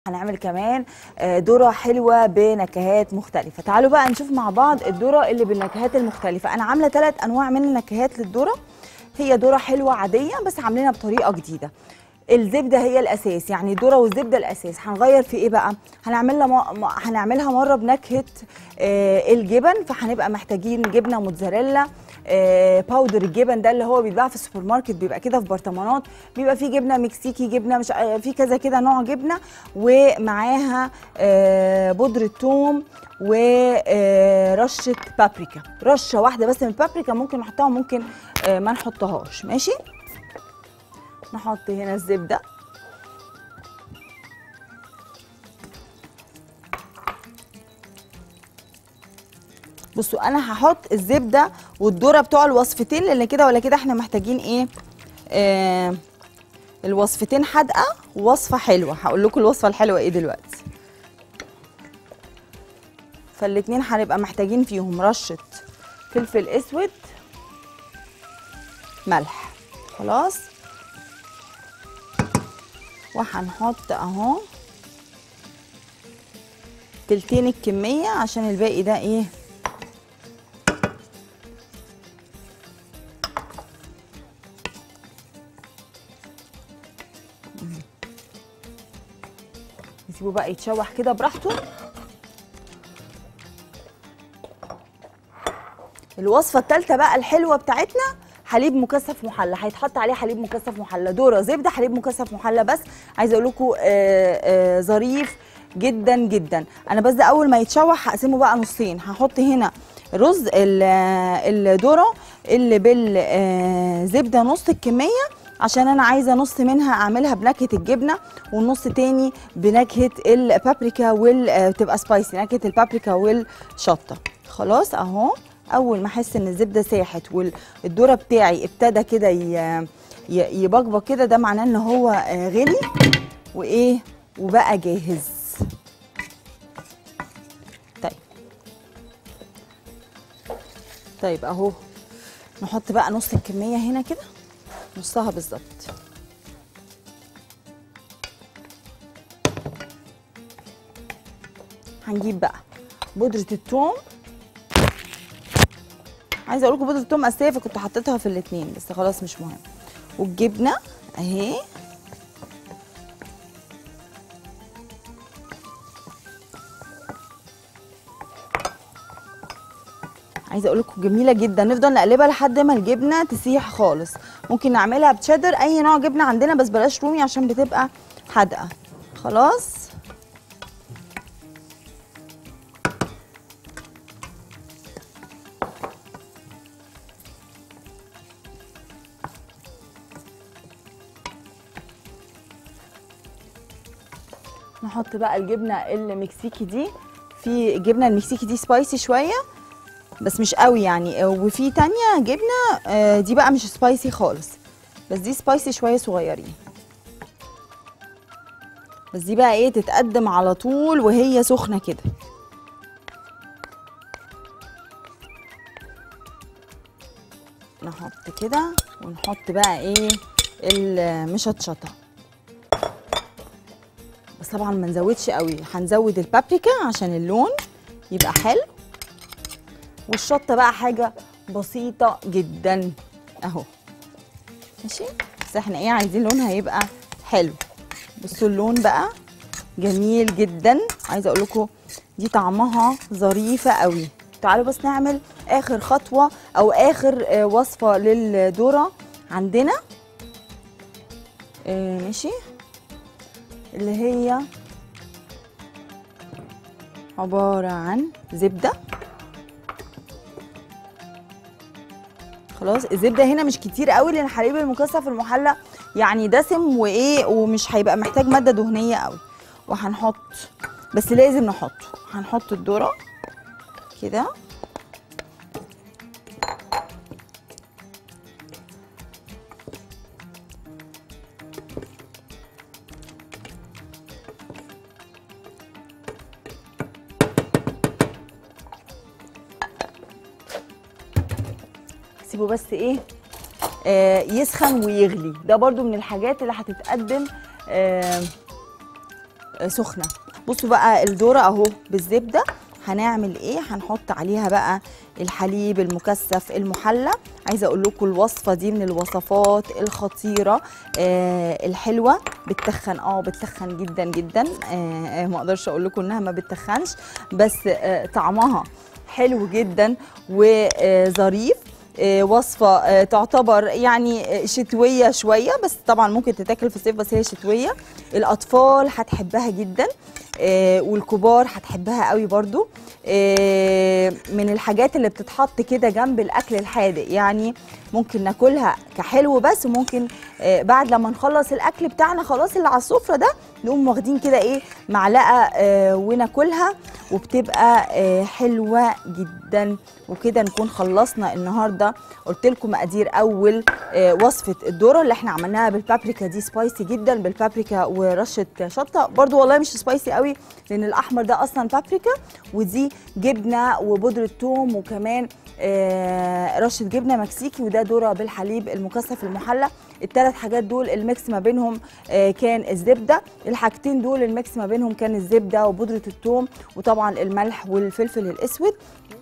هنعمل كمان آه، ذرة حلوة بنكهات مختلفة تعالوا بقى نشوف مع بعض الذرة اللي بالنكهات المختلفة أنا عاملة ثلاث أنواع من النكهات للذرة هي ذرة حلوة عادية بس عاملينها بطريقة جديدة الزبدة هي الأساس يعني الذرة والزبدة الأساس هنغير في إيه بقى هنعملها م... م- هنعملها مرة بنكهة آه، الجبن فهنبقى محتاجين جبنة موتزاريلا آه، باودر الجبن ده اللي هو بيتباع في السوبر ماركت بيبقى كده في برطمانات بيبقى فيه جبنه مكسيكي جبنه مش آه، في كذا كده نوع جبنه ومعاها آه، بودره ثوم ورشه بابريكا رشه واحده بس من البابريكا ممكن نحطها وممكن آه، ما نحطهاش ماشي نحط هنا الزبده بصوا انا هحط الزبده والذره بتوع الوصفتين لان كده ولا كده احنا محتاجين ايه آه الوصفتين حادقه ووصفه حلوه هقول لكم الوصفه الحلوه ايه دلوقتي فالاتنين هنبقى محتاجين فيهم رشه فلفل اسود ملح خلاص وهنحط اهو تلتين الكميه عشان الباقي ده ايه نسيبه بقى يتشوح كده براحته الوصفه الثالثه بقى الحلوه بتاعتنا حليب مكثف محلى هيتحط عليه حليب مكثف محلى ذره زبده حليب مكثف محلى بس عايزه اقول لكم ظريف جدا جدا انا بس ده اول ما يتشوح هقسمه بقى نصين هحط هنا رز ال- الذره اللي بالزبده نص الكميه عشان انا عايزه نص منها اعملها بنكهه الجبنه والنص تاني بنكهه البابريكا وال تبقى سبايسي نكهه البابريكا والشطه خلاص اهو اول ما احس ان الزبده ساحت والذره بتاعي ابتدى كده ي- ي- يبقبق كده ده معناه ان هو آه، غلي وايه وبقى جاهز طيب طيب اهو نحط بقى نص الكميه هنا كده نصها بالظبط هنجيب بقى بودرة الثوم عايزه اقول لكم بودرة الثوم اساسيه فكنت حطيتها في الاتنين بس خلاص مش مهم والجبنه اهي عايزه اقول لكم جميله جدا نفضل نقلبها لحد ما الجبنه تسيح خالص ممكن نعملها بتشيدر اي نوع جبنه عندنا بس بلاش رومي عشان بتبقى حادقه خلاص نحط بقى الجبنه المكسيكي دي في الجبنه المكسيكي دي سبايسي شويه بس مش قوي يعني وفي تانية جبنه آه، دي بقى مش سبايسي خالص بس دي سبايسي شويه صغيرين بس دي بقى ايه تتقدم على طول وهي سخنه كده نحط كده ونحط بقى ايه المشطشطه بس طبعا ما نزودش قوي هنزود البابريكا عشان اللون يبقى حلو والشطه بقى حاجه بسيطه جدا اهو ماشي بس احنا ايه عايزين لونها يبقى حلو بصوا اللون بقى جميل جدا عايزه اقول لكم دي طعمها ظريفه قوي تعالوا بس نعمل اخر خطوه او اخر آه، وصفه للذره عندنا آه، ماشي اللي هي عبارة عن زبدة خلاص الزبدة هنا مش كتير قوي لأن الحليب المكثف المحلى يعني دسم وإيه ومش هيبقى محتاج مادة دهنية قوي وهنحط بس لازم نحطه هنحط الذرة كده سيبه بس ايه آه يسخن ويغلي ده برضو من الحاجات اللي هتتقدم آه آه، سخنه بصوا بقى الذره اهو بالزبده هنعمل ايه هنحط عليها بقى الحليب المكثف المحلى عايزه اقول لكم الوصفه دي من الوصفات الخطيره آه الحلوه بتخن اه بتخن جدا جدا آه آه، ما اقدرش اقول لكم انها ما بتخنش بس آه طعمها حلو جدا وظريف آه، وصفة آه، تعتبر يعني آه، شتوية شوية بس طبعا ممكن تتاكل في الصيف بس هي شتوية الأطفال هتحبها جدا آه، والكبار هتحبها قوي برضو آه، من الحاجات اللي بتتحط كده جنب الأكل الحادق يعني ممكن ناكلها كحلو بس وممكن آه، بعد لما نخلص الأكل بتاعنا خلاص اللي على السفرة ده نقوم واخدين كده إيه معلقة آه، وناكلها وبتبقى آه، حلوة جدا وكده نكون خلصنا النهارده قلت لكم مقادير اول آه، وصفه الذره اللي احنا عملناها بالبابريكا دي سبايسي جدا بالبابريكا ورشه شطه برضو والله مش سبايسي قوي لان الاحمر ده اصلا بابريكا ودي جبنه وبودره ثوم وكمان آه، رشه جبنه مكسيكي وده ذره بالحليب المكثف المحلى الثلاث حاجات دول الميكس ما بينهم آه، كان الزبده الحاجتين دول الميكس ما بينهم كان الزبده وبودره الثوم وطبعا الملح والفلفل الاسود